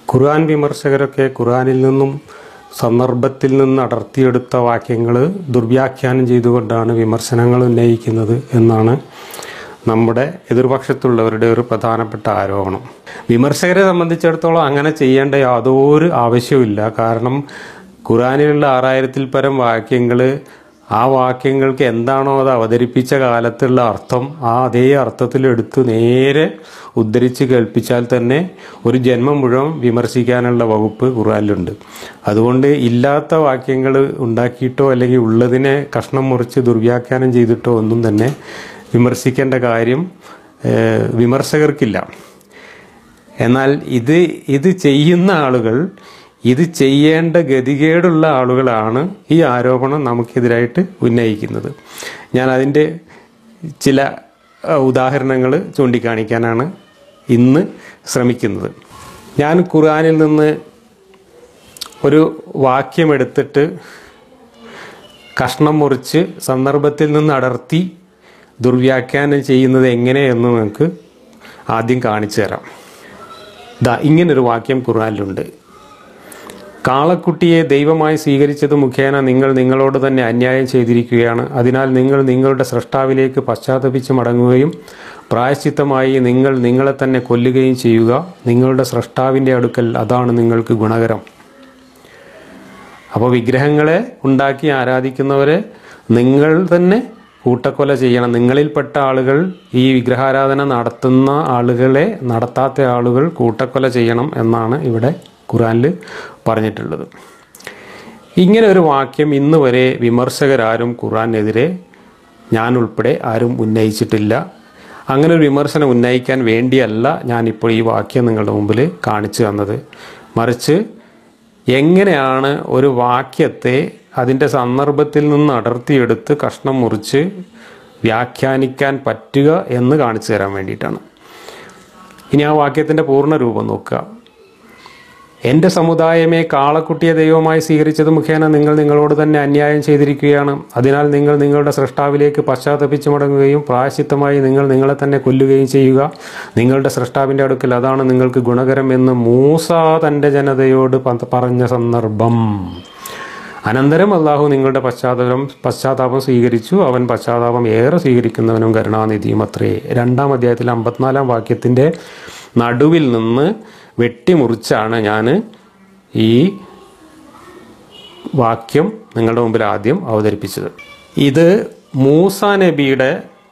ഖുർആൻ വിമർശകരൊക്കെ ഖുർആനിൽ നിന്നും സന്ദർഭത്തിൽ നിന്ന് അടർത്തിയെടുത്ത വാക്യങ്ങൾ ദുർവ്യാഖ്യാനം ചെയ്തുകൊണ്ടാണ് വിമർശനങ്ങൾ ഉന്നയിക്കുന്നത് എന്നാണ് നമ്മുടെ എതിർപക്ഷത്തുള്ളവരുടെ ഒരു പ്രധാനപ്പെട്ട ആരോപണം വിമർശകരെ സംബന്ധിച്ചിടത്തോളം അങ്ങനെ ചെയ്യേണ്ട യാതൊരു ആവശ്യവുമില്ല കാരണം ഖുറാനിലുള്ള ആറായിരത്തിൽ പരം വാക്യങ്ങൾ ആ വാക്യങ്ങൾക്ക് എന്താണോ അത് അവതരിപ്പിച്ച കാലത്തുള്ള അർത്ഥം ആ അതേ അർത്ഥത്തിലെടുത്ത് നേരെ ഉദ്ധരിച്ച് കേൾപ്പിച്ചാൽ തന്നെ ഒരു ജന്മം മുഴുവൻ വിമർശിക്കാനുള്ള വകുപ്പ് ഖുറാനിലുണ്ട് അതുകൊണ്ട് ഇല്ലാത്ത വാക്യങ്ങൾ ഉണ്ടാക്കിയിട്ടോ അല്ലെങ്കിൽ ഉള്ളതിനെ കഷ്ണം മുറിച്ച് ദുർവ്യാഖ്യാനം ചെയ്തിട്ടോ ഒന്നും തന്നെ വിമർശിക്കേണ്ട കാര്യം ഏഹ്, വിമർശകർക്കില്ല എന്നാൽ ഇത് ഇത് ചെയ്യുന്ന ആളുകൾ ഇത് ചെയ്യേണ്ട ഗതികേടുള്ള ആളുകളാണ് ഈ ആരോപണം നമുക്കെതിരായിട്ട് ഉന്നയിക്കുന്നത് ഞാൻ അതിൻ്റെ ചില ഉദാഹരണങ്ങൾ ചൂണ്ടിക്കാണിക്കാനാണ് ഇന്ന് ശ്രമിക്കുന്നത് ഞാൻ ഖുർആനിൽ നിന്ന് ഒരു വാക്യമെടുത്തിട്ട് കഷ്ണം മുറിച്ച് സന്ദർഭത്തിൽ നിന്ന് അടർത്തി ദുർവ്യാഖ്യാനം ചെയ്യുന്നത് എങ്ങനെയെന്ന് നമുക്ക് ആദ്യം കാണിച്ചു തരാം ദാ ഇങ്ങനൊരു വാക്യം ഖുർആനിലുണ്ട് കാളക്കുട്ടിയെ ദൈവമായി സ്വീകരിച്ചത് മുഖേന നിങ്ങൾ നിങ്ങളോട് തന്നെ അന്യായം ചെയ്തിരിക്കുകയാണ് അതിനാൽ നിങ്ങൾ നിങ്ങളുടെ സൃഷ്ടാവിലേക്ക് പശ്ചാത്തപിച്ച് മടങ്ങുകയും പ്രായശ്ചിത്തമായി നിങ്ങൾ നിങ്ങളെ തന്നെ കൊല്ലുകയും ചെയ്യുക നിങ്ങളുടെ സൃഷ്ടാവിൻ്റെ അടുക്കൽ അതാണ് നിങ്ങൾക്ക് ഗുണകരം അപ്പോൾ വിഗ്രഹങ്ങളെ ഉണ്ടാക്കി ആരാധിക്കുന്നവരെ നിങ്ങൾ തന്നെ കൂട്ടക്കൊല ചെയ്യണം നിങ്ങളിൽപ്പെട്ട ആളുകൾ ഈ വിഗ്രഹാരാധന നടത്തുന്ന ആളുകളെ നടത്താത്ത ആളുകൾ കൂട്ടക്കൊല ചെയ്യണം എന്നാണ് ഇവിടെ ഖുറാനിൽ പറഞ്ഞിട്ടുള്ളത് ഇങ്ങനെ ഒരു വാക്യം ഇന്ന് വരെ വിമർശകരാരും ഖുറാനെതിരെ ഞാൻ ഉൾപ്പെടെ ആരും ഉന്നയിച്ചിട്ടില്ല അങ്ങനെ ഒരു വിമർശനം ഉന്നയിക്കാൻ വേണ്ടിയല്ല ഞാനിപ്പോൾ ഈ വാക്യം നിങ്ങളുടെ മുമ്പിൽ കാണിച്ചു തന്നത് മറിച്ച് എങ്ങനെയാണ് ഒരു വാക്യത്തെ അതിൻ്റെ സന്ദർഭത്തിൽ നിന്ന് അടർത്തിയെടുത്ത് കഷ്ണം മുറിച്ച് വ്യാഖ്യാനിക്കാൻ പറ്റുക എന്ന് കാണിച്ചു തരാൻ വേണ്ടിയിട്ടാണ് ഇനി ആ വാക്യത്തിൻ്റെ പൂർണ്ണ രൂപം നോക്കുക എൻ്റെ സമുദായമേ കാളക്കുട്ടിയെ ദൈവമായി സ്വീകരിച്ചത് മുഖേന നിങ്ങൾ നിങ്ങളോട് തന്നെ അന്യായം ചെയ്തിരിക്കുകയാണ് അതിനാൽ നിങ്ങൾ നിങ്ങളുടെ സൃഷ്ടാവിലേക്ക് പശ്ചാത്തപിച്ച് മടങ്ങുകയും പ്രായശ്ചിത്തമായി നിങ്ങൾ നിങ്ങളെ തന്നെ കൊല്ലുകയും ചെയ്യുക നിങ്ങളുടെ സൃഷ്ടാവിൻ്റെ അടുക്കൽ അതാണ് നിങ്ങൾക്ക് ഗുണകരം എന്ന് മൂസ തൻ്റെ ജനതയോട് പ- പറഞ്ഞ സന്ദർഭം അനന്തരം അള്ളാഹു നിങ്ങളുടെ പശ്ചാത്തലം പശ്ചാത്താപം സ്വീകരിച്ചു അവൻ പശ്ചാത്താപം ഏറെ സ്വീകരിക്കുന്നവനും കരുണാനിധിയും അത്രേ രണ്ടാം അധ്യായത്തിൽ അമ്പത്തിനാലാം വാക്യത്തിൻ്റെ നടുവിൽ നിന്ന് വെട്ടിമുറിച്ചാണ് ഞാൻ ഈ വാക്യം നിങ്ങളുടെ മുമ്പിൽ ആദ്യം അവതരിപ്പിച്ചത് ഇത് മൂസ നബിയുടെ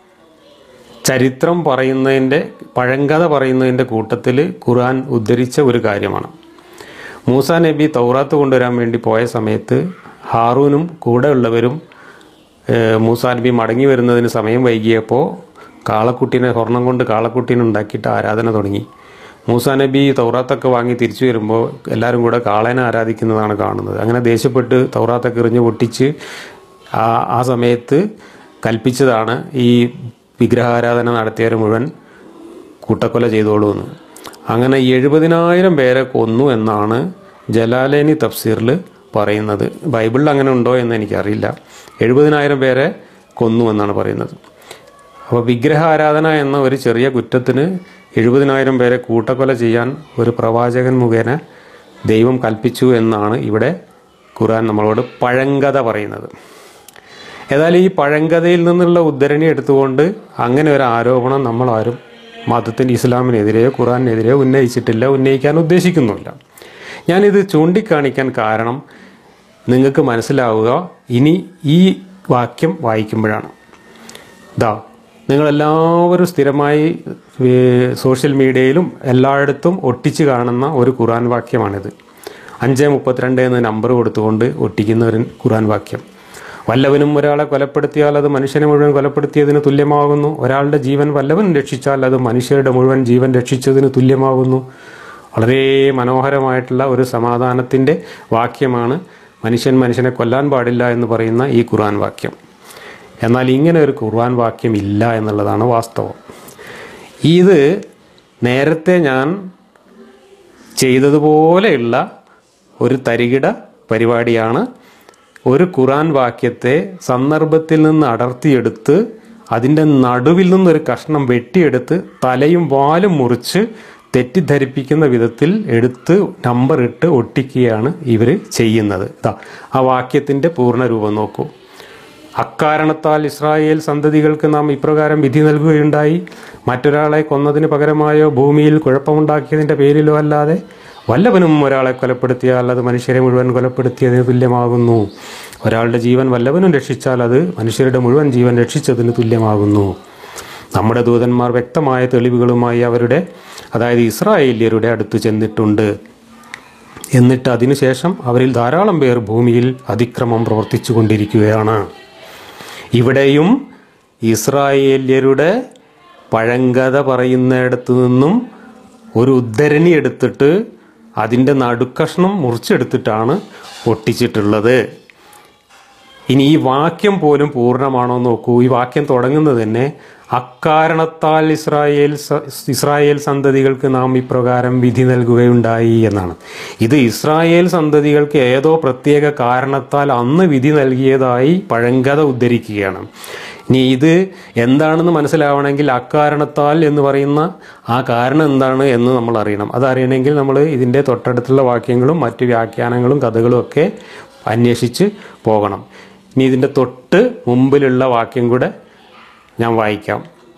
ചരിത്രം പറയുന്നതിൻ്റെ പഴങ്കഥ പറയുന്നതിൻ്റെ കൂട്ടത്തിൽ ഖുർആൻ ഉദ്ധരിച്ച ഒരു കാര്യമാണ് മൂസ നബി തൗറാത്ത് കൊണ്ടുവരാൻ വേണ്ടി പോയ സമയത്ത് ഹാറൂനും കൂടെയുള്ളവരും ഏഹ്, മൂസ നബി മടങ്ങി വരുന്നതിന് സമയം വൈകിയപ്പോൾ കാളക്കുട്ടീനെ സ്വർണം കൊണ്ട് കാളക്കുട്ടീനെ ഉണ്ടാക്കിയിട്ട് ആരാധന തുടങ്ങി മൂസ നബി തൗറാത്തൊക്കെ വാങ്ങി തിരിച്ചു വരുമ്പോൾ എല്ലാവരും കൂടെ കാളേനെ ആരാധിക്കുന്നതാണ് കാണുന്നത് അങ്ങനെ ദേഷ്യപ്പെട്ട് തൗറാത്തൊക്കെ എറിഞ്ഞ് പൊട്ടിച്ച് ആ ആ സമയത്ത് കൽപ്പിച്ചതാണ് ഈ വിഗ്രഹാരാധന നടത്തിയവർ മുഴുവൻ കൂട്ടക്കൊല ചെയ്തോളൂ എന്ന് അങ്ങനെ എഴുപതിനായിരം പേരെ കൊന്നു എന്നാണ് ജലാലേനി തഫ്സീറിൽ പറയുന്നത് ബൈബിളിൽ അങ്ങനെ ഉണ്ടോ എന്ന് എനിക്കറിയില്ല എഴുപതിനായിരം പേരെ കൊന്നു എന്നാണ് പറയുന്നത് അപ്പോൾ വിഗ്രഹാരാധന എന്ന ഒരു ചെറിയ കുറ്റത്തിന് എഴുപതിനായിരം പേരെ കൂട്ടക്കൊല ചെയ്യാൻ ഒരു പ്രവാചകൻ മുഖേന ദൈവം കൽപ്പിച്ചു എന്നാണ് ഇവിടെ ഖുർആൻ നമ്മളോട് പഴങ്കഥ പറയുന്നത് ഏതായാലും ഈ പഴങ്കഥയിൽ നിന്നുള്ള ഉദ്ധരണി എടുത്തുകൊണ്ട് അങ്ങനെ ഒരു ആരോപണം നമ്മളാരും മതത്തിൻ്റെ ഇസ്ലാമിനെതിരെയോ ഖുറാനെതിരെയോ ഉന്നയിച്ചിട്ടില്ല ഉന്നയിക്കാൻ ഉദ്ദേശിക്കുന്നുമില്ല ഞാനിത് ചൂണ്ടിക്കാണിക്കാൻ കാരണം നിങ്ങൾക്ക് മനസ്സിലാവുക ഇനി ഈ വാക്യം വായിക്കുമ്പോഴാണ് ഇതാ നിങ്ങളെല്ലാവരും സ്ഥിരമായി ഏർ, സോഷ്യൽ മീഡിയയിലും എല്ലായിടത്തും ഒട്ടിച്ച് കാണുന്ന ഒരു ഖുറാൻ വാക്യമാണിത് അഞ്ച് മുപ്പത്തിരണ്ട് എന്ന നമ്പർ കൊടുത്തുകൊണ്ട് ഒട്ടിക്കുന്ന ഒരു ഖുറാൻ വാക്യം വല്ലവനും ഒരാളെ കൊലപ്പെടുത്തിയാൽ അത് മനുഷ്യനെ മുഴുവൻ കൊലപ്പെടുത്തിയതിന് തുല്യമാകുന്നു ഒരാളുടെ ജീവൻ വല്ലവൻ രക്ഷിച്ചാൽ അത് മനുഷ്യരുടെ മുഴുവൻ ജീവൻ രക്ഷിച്ചതിന് തുല്യമാകുന്നു വളരെ മനോഹരമായിട്ടുള്ള ഒരു സമാധാനത്തിൻ്റെ വാക്യമാണ് മനുഷ്യൻ മനുഷ്യനെ കൊല്ലാൻ പാടില്ല എന്ന് പറയുന്ന ഈ ഖുർആൻ വാക്യം എന്നാൽ ഇങ്ങനെ ഒരു ഖുർആൻ വാക്യം ഇല്ല എന്നുള്ളതാണ് വാസ്തവം ഇത് നേരത്തെ ഞാൻ ചെയ്തതുപോലെയുള്ള ഒരു തരികിട പരിപാടിയാണ് ഒരു ഖുറാൻ വാക്യത്തെ സന്ദർഭത്തിൽ നിന്ന് അടർത്തിയെടുത്ത് അതിൻ്റെ നടുവിൽ നിന്നൊരു കഷ്ണം വെട്ടിയെടുത്ത് തലയും വാലും മുറിച്ച് തെറ്റിദ്ധരിപ്പിക്കുന്ന വിധത്തിൽ എടുത്ത് നമ്പർ ഇട്ട് ഒട്ടിക്കുകയാണ് ഇവർ ചെയ്യുന്നത് ഇതാ ആ വാക്യത്തിൻ്റെ പൂർണ്ണ രൂപം നോക്കൂ അക്കാരണത്താൽ ഇസ്രായേൽ സന്തതികൾക്ക് നാം ഇപ്രകാരം വിധി നൽകുകയുണ്ടായി മറ്റൊരാളെ കൊന്നതിന് പകരമായോ ഭൂമിയിൽ കുഴപ്പമുണ്ടാക്കിയതിൻ്റെ പേരിലോ അല്ലാതെ വല്ലവനും ഒരാളെ കൊലപ്പെടുത്തിയാൽ അത് മനുഷ്യരെ മുഴുവൻ കൊലപ്പെടുത്തിയതിന് തുല്യമാകുന്നു ഒരാളുടെ ജീവൻ വല്ലവനും രക്ഷിച്ചാൽ അത് മനുഷ്യരുടെ മുഴുവൻ ജീവൻ രക്ഷിച്ചതിന് തുല്യമാകുന്നു നമ്മുടെ ദൂതന്മാർ വ്യക്തമായ തെളിവുകളുമായി അവരുടെ അതായത് ഇസ്രായേല്യരുടെ അടുത്ത് ചെന്നിട്ടുണ്ട് എന്നിട്ട് അതിനുശേഷം അവരിൽ ധാരാളം പേർ ഭൂമിയിൽ അതിക്രമം പ്രവർത്തിച്ചു കൊണ്ടിരിക്കുകയാണ് ഇവിടെയും ഇസ്രായേല്യരുടെ പഴങ്കഥ പറയുന്നിടത്തു നിന്നും ഒരു ഉദ്ധരണി എടുത്തിട്ട് അതിൻ്റെ നടുക്കഷ്ണം മുറിച്ചെടുത്തിട്ടാണ് ഒട്ടിച്ചിട്ടുള്ളത് ഇനി ഈ വാക്യം പോലും പൂർണ്ണമാണോ എന്ന് നോക്കൂ ഈ വാക്യം തുടങ്ങുന്നത് തന്നെ അക്കാരണത്താൽ ഇസ്രായേൽ സ- ഇസ്രായേൽ സന്തതികൾക്ക് നാം ഇപ്രകാരം വിധി നൽകുകയുണ്ടായി എന്നാണ് ഇത് ഇസ്രായേൽ സന്തതികൾക്ക് ഏതോ പ്രത്യേക കാരണത്താൽ അന്ന് വിധി നൽകിയതായി പഴങ്കഥ ഉദ്ധരിക്കുകയാണ് ഇനി ഇത് എന്താണെന്ന് മനസ്സിലാവണമെങ്കിൽ അക്കാരണത്താൽ എന്ന് പറയുന്ന ആ കാരണം എന്താണ് എന്ന് നമ്മൾ അറിയണം അതറിയണമെങ്കിൽ നമ്മൾ ഇതിൻ്റെ തൊട്ടടുത്തുള്ള വാക്യങ്ങളും മറ്റു വ്യാഖ്യാനങ്ങളും കഥകളും ഒക്കെ അന്വേഷിച്ച് പോകണം ഇനി ഇതിൻ്റെ തൊട്ട് മുമ്പിലുള്ള വാക്യം കൂടെ ഞാൻ വായിക്കാം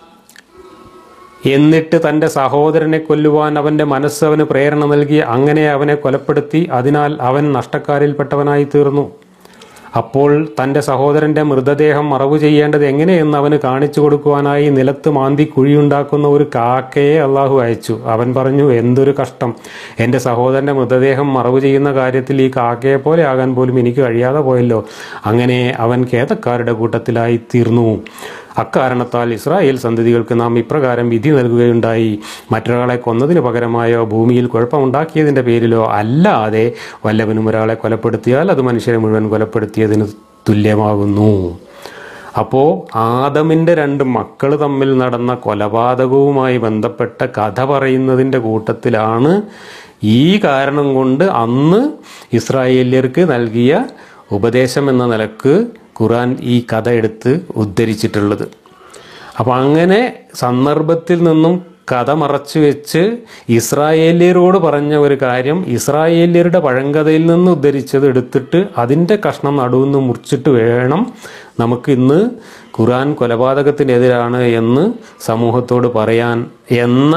എന്നിട്ട് തൻ്റെ സഹോദരനെ കൊല്ലുവാൻ അവൻ്റെ മനസ്സ് അവന് പ്രേരണ നൽകി അങ്ങനെ അവനെ കൊലപ്പെടുത്തി അതിനാൽ അവൻ നഷ്ടക്കാരിൽപ്പെട്ടവനായി തീർന്നു അപ്പോൾ തൻ്റെ സഹോദരൻ്റെ മൃതദേഹം മറവു ചെയ്യേണ്ടത് എങ്ങനെയെന്ന് അവന് കാണിച്ചു കൊടുക്കുവാനായി നിലത്ത് മാന്തി കുഴിയുണ്ടാക്കുന്ന ഒരു കാക്കയെ അള്ളാഹു അയച്ചു അവൻ പറഞ്ഞു എന്തൊരു കഷ്ടം എൻ്റെ സഹോദരൻ്റെ മൃതദേഹം മറവു ചെയ്യുന്ന കാര്യത്തിൽ ഈ കാക്കയെ പോലെ ആകാൻ പോലും എനിക്ക് കഴിയാതെ പോയല്ലോ അങ്ങനെ അവൻ ഖേദക്കാരുടെ കൂട്ടത്തിലായി തീർന്നു അക്കാരണത്താൽ ഇസ്രായേൽ സന്തതികൾക്ക് നാം ഇപ്രകാരം വിധി നൽകുകയുണ്ടായി മറ്റൊരാളെ കൊന്നതിന് പകരമായോ ഭൂമിയിൽ കുഴപ്പമുണ്ടാക്കിയതിൻ്റെ പേരിലോ അല്ലാതെ വല്ലവനും ഒരാളെ കൊലപ്പെടുത്തിയാൽ അത് മനുഷ്യരെ മുഴുവൻ കൊലപ്പെടുത്തിയതിന് തുല്യമാകുന്നു അപ്പോൾ ആദമിൻ്റെ രണ്ട് മക്കൾ തമ്മിൽ നടന്ന കൊലപാതകവുമായി ബന്ധപ്പെട്ട കഥ പറയുന്നതിൻ്റെ കൂട്ടത്തിലാണ് ഈ കാരണം കൊണ്ട് അന്ന് ഇസ്രായേല്യർക്ക് നൽകിയ ഉപദേശം എന്ന നിലക്ക് ഖുറാൻ ഈ കഥ എടുത്ത് ഉദ്ധരിച്ചിട്ടുള്ളത് അപ്പം അങ്ങനെ സന്ദർഭത്തിൽ നിന്നും കഥ മറച്ചു വെച്ച് ഇസ്രായേല്യരോട് പറഞ്ഞ ഒരു കാര്യം ഇസ്രായേല്യരുടെ പഴങ്കഥയിൽ നിന്ന് ഉദ്ധരിച്ചത് എടുത്തിട്ട് അതിൻ്റെ കഷ്ണം നടുവിന്ന് മുറിച്ചിട്ട് വേണം നമുക്ക് ഇന്ന് ഖുറാൻ കൊലപാതകത്തിനെതിരാണ് എന്ന് സമൂഹത്തോട് പറയാൻ എന്ന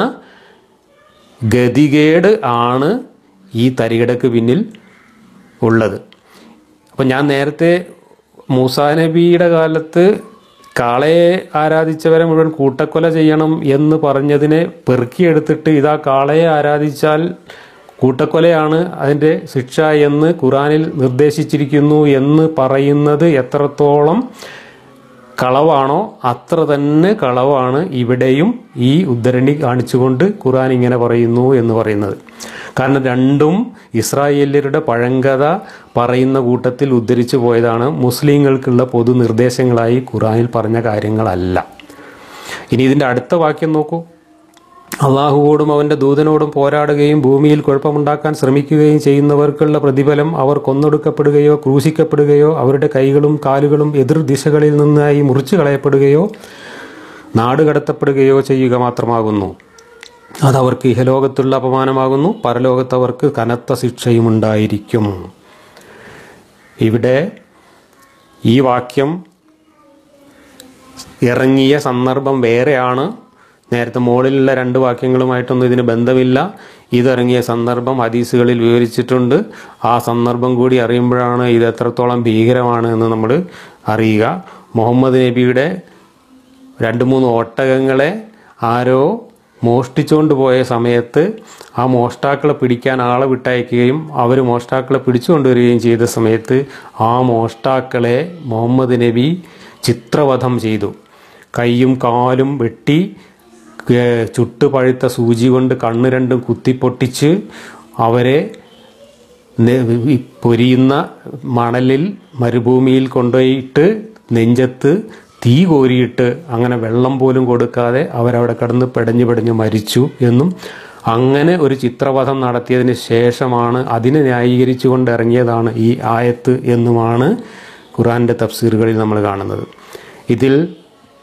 ഗതികേട് ആണ് ഈ തരികിടക്ക് പിന്നിൽ ഉള്ളത് അപ്പം ഞാൻ നേരത്തെ മൂസാ നബിയുടെ കാലത്ത് കാളയെ ആരാധിച്ചവരെ മുഴുവൻ കൂട്ടക്കൊല ചെയ്യണം എന്ന് പറഞ്ഞതിനെ പെറുക്കിയെടുത്തിട്ട് ഇതാ കാളയെ ആരാധിച്ചാൽ കൂട്ടക്കൊലയാണ് അതിൻ്റെ ശിക്ഷ എന്ന് ഖുറാനിൽ നിർദ്ദേശിച്ചിരിക്കുന്നു എന്ന് പറയുന്നത് എത്രത്തോളം കളവാണോ അത്ര തന്നെ കളവാണ് ഇവിടെയും ഈ ഉദ്ധരണി കാണിച്ചുകൊണ്ട് ഖുറാൻ ഇങ്ങനെ പറയുന്നു എന്ന് പറയുന്നത് കാരണം രണ്ടും ഇസ്രായേല്യരുടെ പഴങ്കഥ പറയുന്ന കൂട്ടത്തിൽ ഉദ്ധരിച്ചു പോയതാണ് മുസ്ലിങ്ങൾക്കുള്ള പൊതു നിർദ്ദേശങ്ങളായി ഖുറാനിൽ പറഞ്ഞ കാര്യങ്ങളല്ല ഇനി ഇതിൻ്റെ അടുത്ത വാക്യം നോക്കൂ അള്ളാഹുവോടും അവൻ്റെ ദൂതനോടും പോരാടുകയും ഭൂമിയിൽ കുഴപ്പമുണ്ടാക്കാൻ ശ്രമിക്കുകയും ചെയ്യുന്നവർക്കുള്ള പ്രതിഫലം അവർ കൊന്നൊടുക്കപ്പെടുകയോ ക്രൂശിക്കപ്പെടുകയോ അവരുടെ കൈകളും കാലുകളും എതിർ ദിശകളിൽ നിന്നായി മുറിച്ചു കളയപ്പെടുകയോ നാടുകടത്തപ്പെടുകയോ ചെയ്യുക മാത്രമാകുന്നു അതവർക്ക് ഇഹലോകത്തുള്ള അപമാനമാകുന്നു പരലോകത്ത് അവർക്ക് കനത്ത ശിക്ഷയും ഉണ്ടായിരിക്കും ഇവിടെ ഈ വാക്യം ഇറങ്ങിയ സന്ദർഭം വേറെയാണ് നേരത്തെ മുകളിലുള്ള രണ്ട് വാക്യങ്ങളുമായിട്ടൊന്നും ഇതിന് ബന്ധമില്ല ഇതിറങ്ങിയ സന്ദർഭം ഹദീസുകളിൽ വിവരിച്ചിട്ടുണ്ട് ആ സന്ദർഭം കൂടി അറിയുമ്പോഴാണ് ഇത് എത്രത്തോളം ഭീകരമാണ് എന്ന് നമ്മൾ അറിയുക മുഹമ്മദ് നബിയുടെ രണ്ട് മൂന്ന് ഒട്ടകങ്ങളെ ആരോ മോഷ്ടിച്ചുകൊണ്ട് പോയ സമയത്ത് ആ മോഷ്ടാക്കളെ പിടിക്കാൻ ആളെ വിട്ടയക്കുകയും അവർ മോഷ്ടാക്കളെ പിടിച്ചുകൊണ്ടുവരികയും ചെയ്ത സമയത്ത് ആ മോഷ്ടാക്കളെ മുഹമ്മദ് നബി ചിത്രവധം ചെയ്തു കൈയും കാലും വെട്ടി ഏർ ചുട്ടുപഴുത്ത സൂചി കൊണ്ട് കണ്ണ് രണ്ടും കുത്തിപ്പൊട്ടിച്ച് അവരെ നെ- ഈ പൊരിയുന്ന മണലിൽ മരുഭൂമിയിൽ കൊണ്ടുപോയിട്ട് നെഞ്ചത്ത് തീ കോരിയിട്ട് അങ്ങനെ വെള്ളം പോലും കൊടുക്കാതെ അവരവിടെ കിടന്ന് പെടഞ്ഞു പെടഞ്ഞു മരിച്ചു എന്നും അങ്ങനെ ഒരു ചിത്രവധം നടത്തിയതിന് ശേഷമാണ് അതിനെ ന്യായീകരിച്ചുകൊണ്ട് ഇറങ്ങിയതാണ് ഈ ആയത്ത് എന്നുമാണ് ഖുറാൻ്റെ തഫ്സീറുകളിൽ നമ്മൾ കാണുന്നത് ഇതിൽ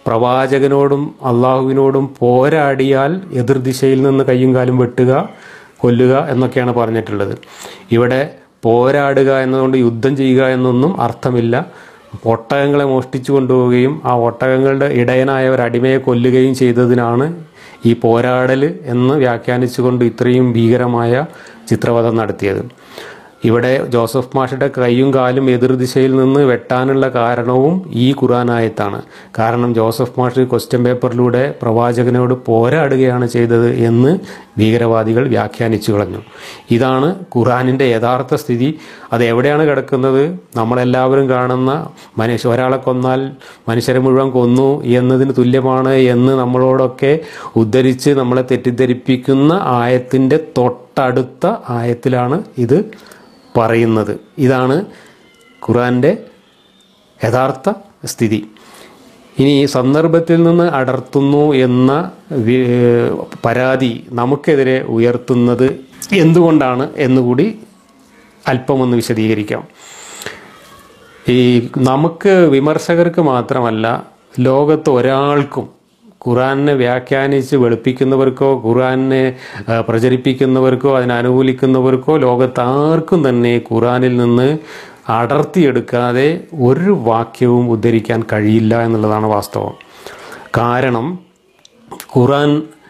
പ്രവാചകനോടും അള്ളാഹുവിനോടും പോരാടിയാൽ എതിർദിശയിൽ നിന്ന് കയ്യും കാലും വെട്ടുക കൊല്ലുക എന്നൊക്കെയാണ് പറഞ്ഞിട്ടുള്ളത് ഇവിടെ പോരാടുക എന്നതുകൊണ്ട് യുദ്ധം ചെയ്യുക എന്നൊന്നും അർത്ഥമില്ല ഒട്ടകങ്ങളെ മോഷ്ടിച്ചു കൊണ്ടുപോവുകയും ആ ഒട്ടകങ്ങളുടെ ഇടയനായ ഒരു അടിമയെ കൊല്ലുകയും ചെയ്തതിനാണ് ഈ പോരാടൽ എന്ന് വ്യാഖ്യാനിച്ചുകൊണ്ട് ഇത്രയും ഭീകരമായ ചിത്രവധം നടത്തിയത് ഇവിടെ ജോസഫ് മാഷയുടെ കൈയും കാലും എതിർദിശയിൽ നിന്ന് വെട്ടാനുള്ള കാരണവും ഈ ഖുറാനായത്താണ് കാരണം ജോസഫ് മാഷ് ക്വസ്റ്റ്യൻ പേപ്പറിലൂടെ പ്രവാചകനോട് പോരാടുകയാണ് ചെയ്തത് എന്ന് ഭീകരവാദികൾ വ്യാഖ്യാനിച്ചു കളഞ്ഞു ഇതാണ് ഖുറാനിൻ്റെ യഥാർത്ഥ സ്ഥിതി അത് എവിടെയാണ് കിടക്കുന്നത് നമ്മളെല്ലാവരും കാണുന്ന മനുഷ്യ ഒരാളെ കൊന്നാൽ മനുഷ്യരെ മുഴുവൻ കൊന്നു എന്നതിന് തുല്യമാണ് എന്ന് നമ്മളോടൊക്കെ ഉദ്ധരിച്ച് നമ്മളെ തെറ്റിദ്ധരിപ്പിക്കുന്ന ആയത്തിൻ്റെ തൊട്ടടുത്ത ആയത്തിലാണ് ഇത് പറയുന്നത് ഇതാണ് ഖുറാൻ്റെ യഥാർത്ഥ സ്ഥിതി ഇനി ഈ സന്ദർഭത്തിൽ നിന്ന് അടർത്തുന്നു എന്ന വി- പരാതി നമുക്കെതിരെ ഉയർത്തുന്നത് എന്തുകൊണ്ടാണ് എന്നുകൂടി അല്പമൊന്ന് വിശദീകരിക്കാം ഈ നമുക്ക് വിമർശകർക്ക് മാത്രമല്ല ലോകത്ത് ഒരാൾക്കും ഖുറാനെ വ്യാഖ്യാനിച്ച് വെളുപ്പിക്കുന്നവർക്കോ ഖുറാനെ ആ, പ്രചരിപ്പിക്കുന്നവർക്കോ അതിനെ അനുകൂലിക്കുന്നവർക്കോ ലോകത്ത് ആർക്കും തന്നെ ഖുറാനിൽ നിന്ന് അടർത്തിയെടുക്കാതെ ഒരു വാക്യവും ഉദ്ധരിക്കാൻ കഴിയില്ല എന്നുള്ളതാണ് വാസ്തവം കാരണം ഖുറാൻ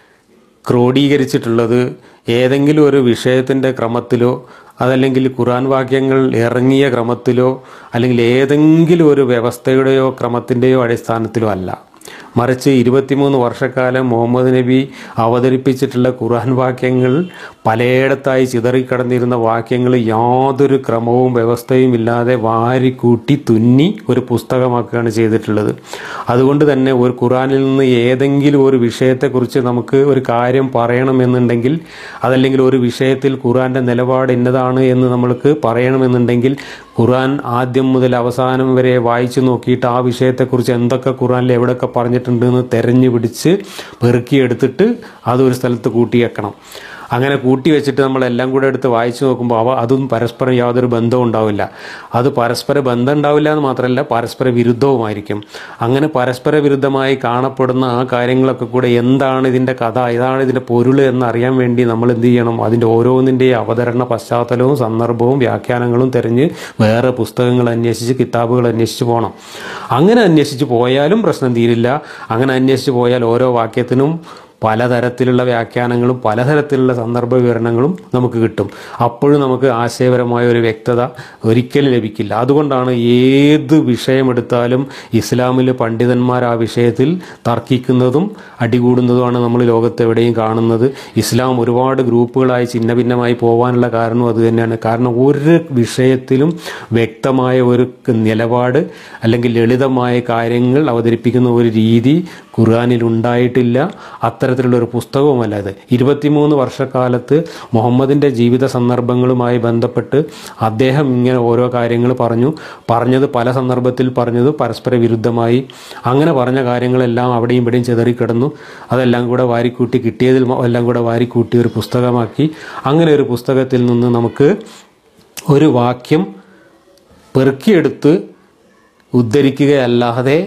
ക്രോഡീകരിച്ചിട്ടുള്ളത് ഏതെങ്കിലും ഒരു വിഷയത്തിൻ്റെ ക്രമത്തിലോ അതല്ലെങ്കിൽ ഖുറാൻ വാക്യങ്ങൾ ഇറങ്ങിയ ക്രമത്തിലോ അല്ലെങ്കിൽ ഏതെങ്കിലും ഒരു വ്യവസ്ഥയുടെയോ ക്രമത്തിൻ്റെയോ അടിസ്ഥാനത്തിലോ അല്ല മറിച്ച് ഇരുപത്തിമൂന്ന് വർഷക്കാലം മുഹമ്മദ് നബി അവതരിപ്പിച്ചിട്ടുള്ള ഖുർആൻ വാക്യങ്ങൾ പലയിടത്തായി ചിതറിക്കടന്നിരുന്ന വാക്യങ്ങൾ യാതൊരു ക്രമവും വ്യവസ്ഥയും ഇല്ലാതെ വാരിക്കൂട്ടി തുന്നി ഒരു പുസ്തകമാക്കുകയാണ് ചെയ്തിട്ടുള്ളത് അതുകൊണ്ട് തന്നെ ഒരു ഖുറാനിൽ നിന്ന് ഏതെങ്കിലും ഒരു വിഷയത്തെക്കുറിച്ച് നമുക്ക് ഒരു കാര്യം പറയണമെന്നുണ്ടെങ്കിൽ അതല്ലെങ്കിൽ ഒരു വിഷയത്തിൽ ഖുറാൻ്റെ നിലപാട് ഇന്നതാണ് എന്ന് നമ്മൾക്ക് പറയണമെന്നുണ്ടെങ്കിൽ ഖുറാൻ ആദ്യം മുതൽ അവസാനം വരെ വായിച്ചു നോക്കിയിട്ട് ആ വിഷയത്തെക്കുറിച്ച് എന്തൊക്കെ ഖുറാനിൽ എവിടെയൊക്കെ പറഞ്ഞിട്ടുണ്ട് എന്ന് തെരഞ്ഞു പിടിച്ച് പെറുക്കിയെടുത്തിട്ട് അതൊരു സ്ഥലത്ത് കൂട്ടി വെക്കണം അങ്ങനെ കൂട്ടി വെച്ചിട്ട് നമ്മളെല്ലാം കൂടെ എടുത്ത് വായിച്ചു നോക്കുമ്പോൾ അവ അതും പരസ്പരം യാതൊരു ബന്ധവും ഉണ്ടാവില്ല അത് പരസ്പര ബന്ധം ഉണ്ടാവില്ല എന്ന് മാത്രമല്ല പരസ്പര വിരുദ്ധവുമായിരിക്കും അങ്ങനെ പരസ്പര വിരുദ്ധമായി കാണപ്പെടുന്ന ആ കാര്യങ്ങളൊക്കെ കൂടെ എന്താണ് ഇതിൻ്റെ കഥ ഇതാണ് ഇതിൻ്റെ പൊരുൾ എന്നറിയാൻ വേണ്ടി നമ്മൾ എന്ത് ചെയ്യണം അതിൻ്റെ ഓരോന്നിൻ്റെയും അവതരണ പശ്ചാത്തലവും സന്ദർഭവും വ്യാഖ്യാനങ്ങളും തിരഞ്ഞ് വേറെ പുസ്തകങ്ങൾ അന്വേഷിച്ച് കിതാബുകൾ അന്വേഷിച്ച് പോകണം അങ്ങനെ അന്വേഷിച്ച് പോയാലും പ്രശ്നം തീരില്ല അങ്ങനെ അന്വേഷിച്ച് പോയാൽ ഓരോ വാക്യത്തിനും പലതരത്തിലുള്ള വ്യാഖ്യാനങ്ങളും പലതരത്തിലുള്ള സന്ദർഭ വിവരണങ്ങളും നമുക്ക് കിട്ടും അപ്പോഴും നമുക്ക് ആശയപരമായ ഒരു വ്യക്തത ഒരിക്കലും ലഭിക്കില്ല അതുകൊണ്ടാണ് ഏത് വിഷയമെടുത്താലും ഇസ്ലാമിലെ പണ്ഡിതന്മാർ ആ വിഷയത്തിൽ തർക്കിക്കുന്നതും അടികൂടുന്നതുമാണ് നമ്മൾ ലോകത്ത് എവിടെയും കാണുന്നത് ഇസ്ലാം ഒരുപാട് ഗ്രൂപ്പുകളായി ഛിന്ന ഭിന്നമായി പോകാനുള്ള കാരണം അത് തന്നെയാണ് കാരണം ഒരു വിഷയത്തിലും വ്യക്തമായ ഒരു നിലപാട് അല്ലെങ്കിൽ ലളിതമായ കാര്യങ്ങൾ അവതരിപ്പിക്കുന്ന ഒരു രീതി ഖുർആാനിൽ ഉണ്ടായിട്ടില്ല അത്തരത്തിലുള്ള ഒരു പുസ്തകവുമല്ല ഇത് ഇരുപത്തിമൂന്ന് വർഷക്കാലത്ത് മുഹമ്മദിൻ്റെ ജീവിത സന്ദർഭങ്ങളുമായി ബന്ധപ്പെട്ട് അദ്ദേഹം ഇങ്ങനെ ഓരോ കാര്യങ്ങൾ പറഞ്ഞു പറഞ്ഞത് പല സന്ദർഭത്തിൽ പറഞ്ഞത് പരസ്പര വിരുദ്ധമായി അങ്ങനെ പറഞ്ഞ കാര്യങ്ങളെല്ലാം അവിടെയും ഇവിടെയും ചിതറിക്കിടന്നു അതെല്ലാം കൂടെ വാരിക്കൂട്ടി കിട്ടിയതിൽ മ- എല്ലാം കൂടെ വാരിക്കൂട്ടി ഒരു പുസ്തകമാക്കി അങ്ങനെ ഒരു പുസ്തകത്തിൽ നിന്ന് നമുക്ക് ഒരു വാക്യം പെറുക്കിയെടുത്ത് ഉദ്ധരിക്കുകയല്ലാതെ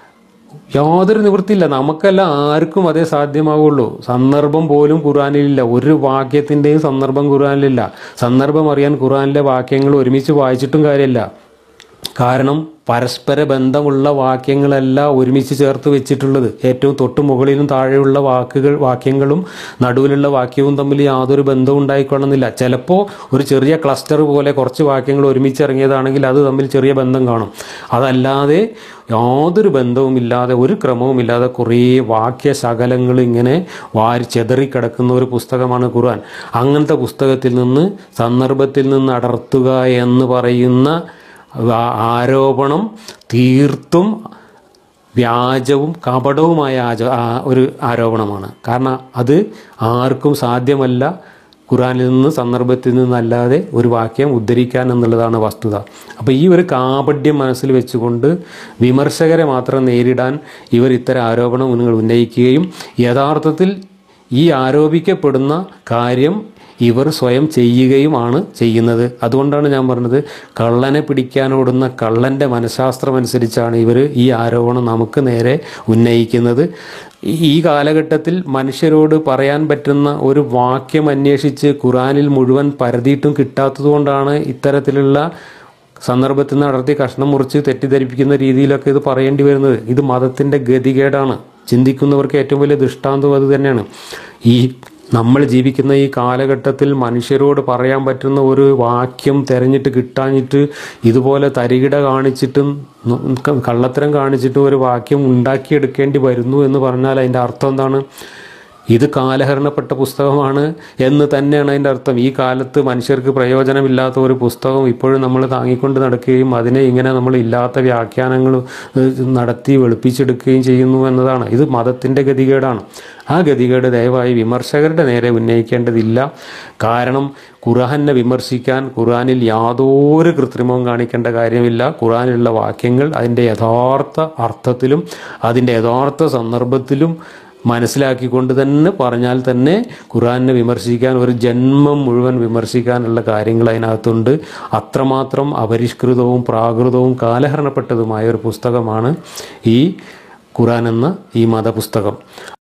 യാതൊരു നിവൃത്തിയില്ല നമുക്കല്ല ആർക്കും അതേ സാധ്യമാവുള്ളൂ സന്ദർഭം പോലും ഖുറാനിലില്ല ഒരു വാക്യത്തിൻ്റെയും സന്ദർഭം ഖുറാനിലില്ല സന്ദർഭം അറിയാൻ ഖുറാനിലെ വാക്യങ്ങൾ ഒരുമിച്ച് വായിച്ചിട്ടും കാര്യമില്ല കാരണം പരസ്പര ബന്ധമുള്ള വാക്യങ്ങളല്ല ഒരുമിച്ച് ചേർത്ത് വെച്ചിട്ടുള്ളത് ഏറ്റവും തൊട്ട് മുകളിലും താഴെയുള്ള വാക്കുകൾ വാക്യങ്ങളും നടുവിലുള്ള വാക്യവും തമ്മിൽ യാതൊരു ബന്ധവും ഉണ്ടായിക്കൊള്ളുന്നില്ല ചിലപ്പോൾ ഒരു ചെറിയ ക്ലസ്റ്റർ പോലെ കുറച്ച് വാക്യങ്ങൾ ഒരുമിച്ച് ഇറങ്ങിയതാണെങ്കിൽ അത് തമ്മിൽ ചെറിയ ബന്ധം കാണും അതല്ലാതെ യാതൊരു ബന്ധവുമില്ലാതെ ഒരു ക്രമവുമില്ലാതെ കുറേ വാക്യശകലങ്ങൾ ഇങ്ങനെ വാരി ചെതറിക്കിടക്കുന്ന ഒരു പുസ്തകമാണ് ഖുർആൻ അങ്ങനത്തെ പുസ്തകത്തിൽ നിന്ന് സന്ദർഭത്തിൽ നിന്ന് അടർത്തുക എന്ന് പറയുന്ന ആ- ആരോപണം തീർത്തും വ്യാജവും കപടവുമായ ആച ആ- ഒരു ആരോപണമാണ് കാരണം അത് ആർക്കും സാധ്യമല്ല ഖുറാനിൽ നിന്ന് സന്ദർഭത്തിൽ നിന്നല്ലാതെ ഒരു വാക്യം ഉദ്ധരിക്കാൻ എന്നുള്ളതാണ് വസ്തുത അപ്പോൾ ഈ ഒരു കാപഡ്യം മനസ്സിൽ വെച്ചുകൊണ്ട് വിമർശകരെ മാത്രം നേരിടാൻ ഇവർ ഇത്തരം ആരോപണം നിങ്ങൾ ഉന്നയിക്കുകയും യഥാർത്ഥത്തിൽ ഈ ആരോപിക്കപ്പെടുന്ന കാര്യം ഇവർ സ്വയം ചെയ്യുകയുമാണ് ചെയ്യുന്നത് അതുകൊണ്ടാണ് ഞാൻ പറഞ്ഞത് കള്ളനെ പിടിക്കാനോടുന്ന കള്ളൻ്റെ മനഃശാസ്ത്രം അനുസരിച്ചാണ് ഇവർ ഈ ആരോപണം നമുക്ക് നേരെ ഉന്നയിക്കുന്നത് ഈ കാലഘട്ടത്തിൽ മനുഷ്യരോട് പറയാൻ പറ്റുന്ന ഒരു വാക്യം അന്വേഷിച്ച് ഖുറാനിൽ മുഴുവൻ പരതിയിട്ടും കിട്ടാത്തതുകൊണ്ടാണ് ഇത്തരത്തിലുള്ള സന്ദർഭത്തിൽ നടത്തി കഷ്ണം മുറിച്ച് തെറ്റിദ്ധരിപ്പിക്കുന്ന രീതിയിലൊക്കെ ഇത് പറയേണ്ടി വരുന്നത് ഇത് മതത്തിൻ്റെ ഗതികേടാണ് ചിന്തിക്കുന്നവർക്ക് ഏറ്റവും വലിയ ദൃഷ്ടാന്തം അത് തന്നെയാണ് ഈ നമ്മൾ ജീവിക്കുന്ന ഈ കാലഘട്ടത്തിൽ മനുഷ്യരോട് പറയാൻ പറ്റുന്ന ഒരു വാക്യം തിരഞ്ഞിട്ട് കിട്ടാഞ്ഞിട്ട് ഇതുപോലെ തരികിട കാണിച്ചിട്ടും ന- ക- കള്ളത്തരം കാണിച്ചിട്ടും ഒരു വാക്യം ഉണ്ടാക്കിയെടുക്കേണ്ടി വരുന്നു എന്ന് പറഞ്ഞാൽ അതിൻ്റെ അർത്ഥം എന്താണ് ഇത് കാലഹരണപ്പെട്ട പുസ്തകമാണ് എന്ന് തന്നെയാണ് അതിൻ്റെ അർത്ഥം ഈ കാലത്ത് മനുഷ്യർക്ക് പ്രയോജനമില്ലാത്ത ഒരു പുസ്തകം ഇപ്പോഴും നമ്മൾ താങ്ങിക്കൊണ്ട് നടക്കുകയും അതിനെ ഇങ്ങനെ നമ്മൾ ഇല്ലാത്ത വ്യാഖ്യാനങ്ങൾ ഏഹ്, നടത്തി വെളുപ്പിച്ചെടുക്കുകയും ചെയ്യുന്നു എന്നതാണ് ഇത് മതത്തിൻ്റെ ഗതികേടാണ് ആ ഗതികേട് ദയവായി വിമർശകരുടെ നേരെ ഉന്നയിക്കേണ്ടതില്ല കാരണം ഖുർആനെ വിമർശിക്കാൻ ഖുർആനിൽ യാതൊരു കൃത്രിമവും കാണിക്കേണ്ട കാര്യമില്ല ഖുർആനിലുള്ള വാക്യങ്ങൾ അതിൻ്റെ യഥാർത്ഥ അർത്ഥത്തിലും അതിൻ്റെ യഥാർത്ഥ സന്ദർഭത്തിലും മനസ്സിലാക്കിക്കൊണ്ട് തന്നെ പറഞ്ഞാൽ തന്നെ ഖുറാനെ വിമർശിക്കാൻ ഒരു ജന്മം മുഴുവൻ വിമർശിക്കാനുള്ള കാര്യങ്ങൾ അതിനകത്തുണ്ട് അത്രമാത്രം അപരിഷ്കൃതവും പ്രാകൃതവും കാലഹരണപ്പെട്ടതുമായ ഒരു പുസ്തകമാണ് ഈ ഖുറാൻ എന്ന ഈ മതപുസ്തകം